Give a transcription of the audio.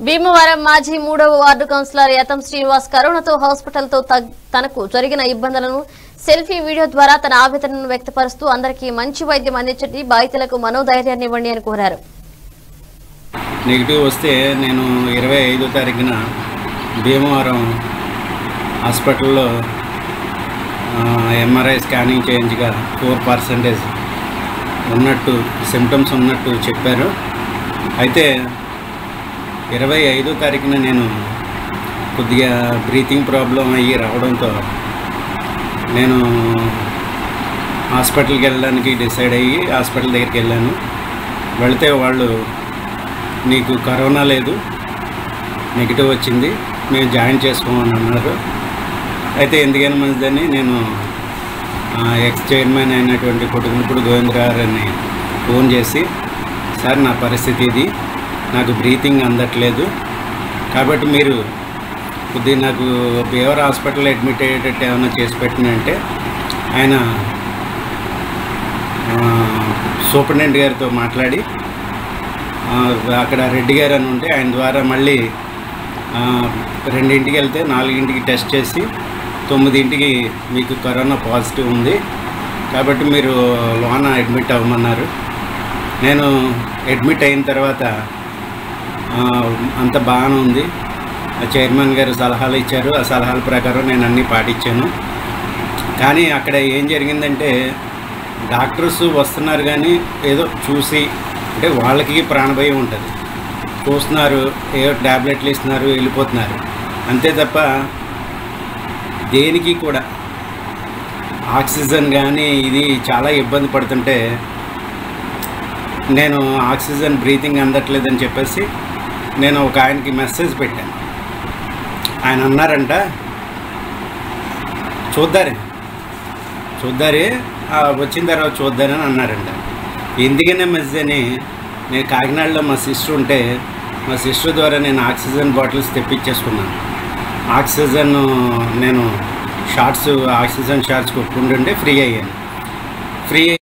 భీమవరం మాజీ మూడవ ward councillor యతం Srinivas కరోనాతో హాస్పిటల్తో తగ్- తనకు జరిగిన ఇబ్బందులను సెల్ఫీ వీడియో ద్వారా తన ఆవేదనను వ్యక్తపరుస్తూ అందరికీ మంచి వైద్యం అందించండి బాధితులకు మనోధైర్యాన్ని ఇవ్వండి అని కోరారు నెగిటివ్ వస్తే నేను ఇరవై ఐదో తారీఖున భీమవరం హాస్పిటల్లో ఎంఆర్ఐ స్కానింగ్ చేయించగా ఫోర్ పర్సెంటేజ్ ఉన్నట్టు సిమ్టమ్స్ ఉన్నట్టు చెప్పారు అయితే ఇరవై ఐదో తారీఖున నేను కొద్దిగా బ్రీతింగ్ ప్రాబ్లం అయ్యి రావడంతో నేను హాస్పిటల్కి వెళ్ళడానికి డిసైడ్ అయ్యి హాస్పిటల్ దగ్గరికి వెళ్ళాను వెళితే వాళ్ళు నీకు కరోనా లేదు నెగిటివ్ వచ్చింది మేము జాయిన్ చేసుకోమని అన్నారు అయితే ఎందుకైనా మంచిదని నేను ఆ, ఎక్స్ చైర్మన్ అయినటువంటి కొట్టుకునప్పుడు గోవిందరావుని ఫోన్ చేసి సార్ నా పరిస్థితి ఇది నాకు బ్రీతింగ్ అందట్లేదు కాబట్టి మీరు కొద్దిగా నాకు బీవర్ హాస్పిటల్ అడ్మిట్ అయ్యేటట్టు ఏమైనా చేసి పెట్టినంటే ఆయన ఆ, సూపరింటెండెంట్ గారితో మాట్లాడి ఆ, అక్కడ రెడ్డి గారు అని ఉంటే ఆయన ద్వారా మళ్ళీ ఆ, రెండింటికి వెళ్తే నాలుగింటికి టెస్ట్ చేసి తొమ్మిదింటికి మీకు కరోనా పాజిటివ్ ఉంది కాబట్టి మీరు లోన అడ్మిట్ అవ్వమన్నారు నేను అడ్మిట్ అయిన తర్వాత ఆ, అంత బాగానే ఉంది ఆ చైర్మన్ గారు సలహాలు ఇచ్చారు ఆ సలహాల ప్రకారం నేను అన్నీ పాటించాను కానీ అక్కడ ఏం జరిగిందంటే డాక్టర్స్ వస్తున్నారు కానీ ఏదో చూసి అంటే వాళ్ళకి ప్రాణభయం ఉంటుంది చూస్తున్నారు ఏదో ట్యాబ్లెట్లు ఇస్తున్నారు వెళ్ళిపోతున్నారు అంతే తప్ప దేనికి కూడా ఆక్సిజన్ కానీ ఇది చాలా ఇబ్బంది పడుతుంటే నేను ఆక్సిజన్ బ్రీతింగ్ అందట్లేదని చెప్పేసి నేను ఒక ఆయనకి మెసేజ్ పెట్టాను ఆయన అన్నారంట చూద్దారే చూద్దారే ఆ, వచ్చిన తర్వాత చూద్దారని అన్నారంట ఎందుకనే మెసేజ్ అని నేను కాకినాడలో మా సిస్టర్ ఉంటే మా సిస్టర్ ద్వారా నేను ఆక్సిజన్ బాటిల్స్ తెప్పించేసుకున్నాను ఆక్సిజన్ నేను షార్ట్స్ ఆక్సిజన్ షార్ట్స్ కొట్టుకుంటుంటే ఫ్రీ అయ్యాను ఫ్రీ